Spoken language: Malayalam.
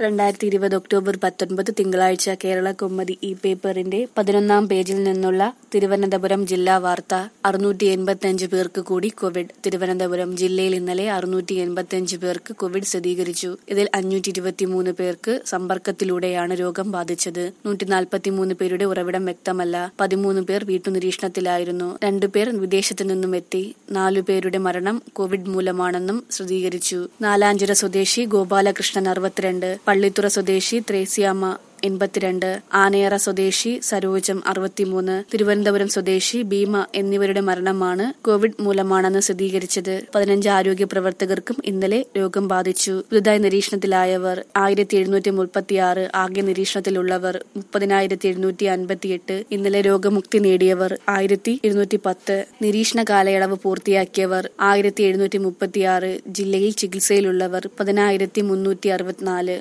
രണ്ടായിരത്തി ഇരുപത് ഒക്ടോബർ പത്തൊൻപത് തിങ്കളാഴ്ച കേരള കൗമുദി ഈ പേപ്പറിന്റെ പതിനൊന്നാം പേജിൽ നിന്നുള്ള തിരുവനന്തപുരം ജില്ലാ വാർത്ത അറുന്നൂറ്റി എൺപത്തിയഞ്ച് പേർക്ക് കൂടി കോവിഡ് തിരുവനന്തപുരം ജില്ലയിൽ ഇന്നലെ അറുന്നൂറ്റി എൺപത്തിയഞ്ച് പേർക്ക് കോവിഡ് സ്ഥിരീകരിച്ചു ഇതിൽ അഞ്ഞൂറ്റി ഇരുപത്തിമൂന്ന് പേർക്ക് സമ്പർക്കത്തിലൂടെയാണ് രോഗം ബാധിച്ചത് നൂറ്റി നാൽപ്പത്തിമൂന്ന് പേരുടെ ഉറവിടം വ്യക്തമല്ല പതിമൂന്ന് പേർ വീട്ടുനിരീക്ഷണത്തിലായിരുന്നു രണ്ടുപേർ വിദേശത്തു നിന്നും എത്തി നാലുപേരുടെ മരണം കോവിഡ് മൂലമാണെന്നും സ്ഥിരീകരിച്ചു നാലാഞ്ചിറ സ്വദേശി ഗോപാലകൃഷ്ണൻ അറുപത്തിരണ്ട് പള്ളിത്തുറ സ്വദേശി ത്രേസ്യാമ്മ എൺപത്തിരണ്ട് ആനയറ സ്വദേശി സരോജം അറുപത്തിമൂന്ന് തിരുവനന്തപുരം സ്വദേശി ഭീമ എന്നിവരുടെ മരണമാണ് കോവിഡ് മൂലമാണെന്ന് സ്ഥിരീകരിച്ചത് പതിനഞ്ച് ആരോഗ്യ പ്രവർത്തകർക്കും ഇന്നലെ രോഗം ബാധിച്ചു പുതുതായി നിരീക്ഷണത്തിലായവർ ആയിരത്തി എഴുന്നൂറ്റി മുപ്പത്തിയാറ് ആകെ നിരീക്ഷണത്തിലുള്ളവർ മുപ്പതിനായിരത്തി എഴുന്നൂറ്റി അൻപത്തിയെട്ട് ഇന്നലെ രോഗമുക്തി നേടിയവർ ആയിരത്തി ഇരുന്നൂറ്റി പത്ത് നിരീക്ഷണ കാലയളവ് പൂർത്തിയാക്കിയവർ ആയിരത്തി എഴുന്നൂറ്റി മുപ്പത്തിയാറ് ജില്ലയിൽ ചികിത്സയിലുള്ളവർ പതിനായിരത്തി മുന്നൂറ്റി അറുപത്തിനാല്